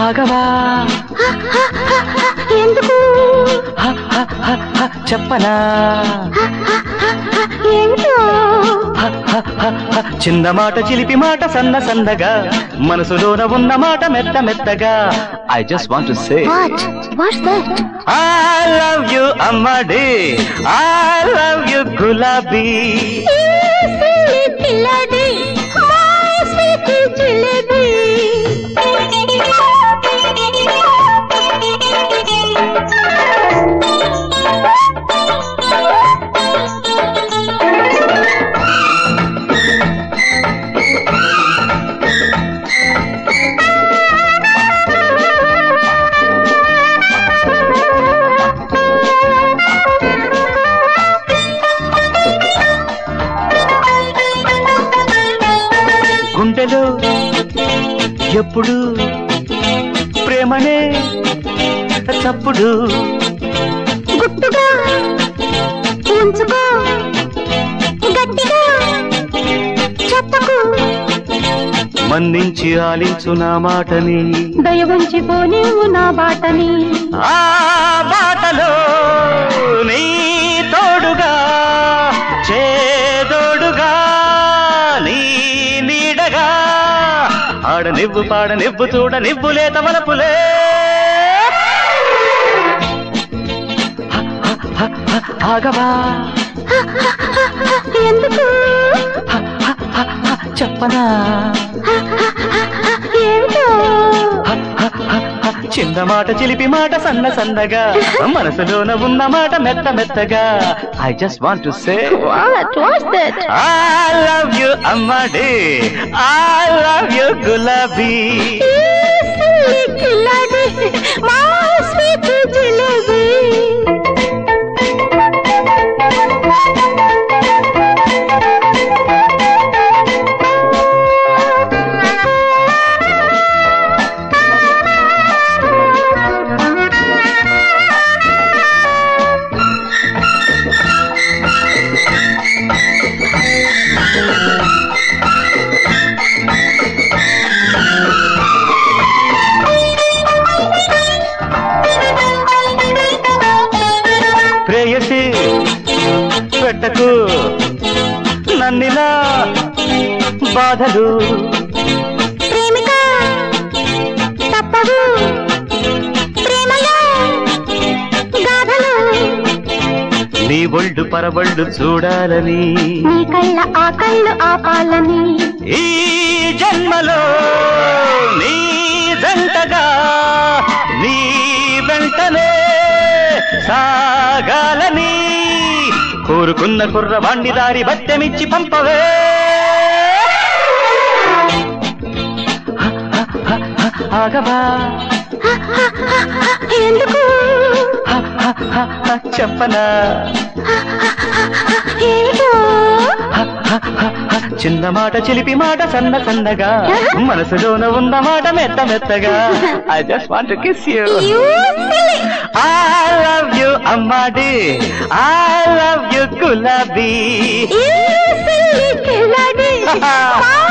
ఆగవా ఎందుకు హ, హ, హ, హ, చెప్పనా ఏంటో హ, హ, హ, హ, చిన్న మాట చిలిపి మాట సన్న సన్నగా మనసులోన ఉన్న మాట మెత్త మెత్తగా I just want to say what what's that I love you అమ్మడి ఐ లవ్ యు గులాబీ పిల్లడి మై స్వీట్ జిలేబీ గుండెలో ఎప్పుడు ప్రేమనే చప్పుడు గుట్టుగా ఉంచుకో గట్టిగా చెప్పకు మన్నించి ఆలించు నా మాటని దయ ఉంచిపో నీవు నా బాటని ఆ బాటలో నీ తోడుగా చేదోడుగా నీ నీడగా ఆడ నివ్వు పాడ నివ్వు చూడ నివ్వు లేత వలపులే ఆగవా ఎందుకు చెప్పనా ఏంటో చిన్న మాట చిలిపి మాట సన్న సన్నగా మనసులోన ఉన్న మాట మెత్త మెత్తగా I just want to say what what's that I love you అమ్మడి ఐ లవ్ యు గులాబీ పిల్లడి మై స్వీట్ జిలేబీ ప్రేయసి పెట్టకు నన్నిలా బాధలు ప్రేమిక తప్పదు ప్రేమలో గాథలు నీ ఒళ్ళు పరబళ్ళు చూడాలని నీ కళ్ళ ఆ కళ్ళు ఆపాలని ఈ జన్మలో నీ జంటగా నీ వెంటనే సాగాలని కోరుకున్న కుర్రవాణ్ణి దారి బట్టెమిచ్చి పంపవే ఆగవా ఎందుకు చెప్పనా ఏమిటో చిన్న మాట చిలిపి మాట సన్న సన్నగా మనసులోన ఉన్న మాట మెత్త మెత్తగా I just want to kiss you You silly. I love you అమ్మాడి ఐ లవ్ యు గులాబీ You silly killadi. My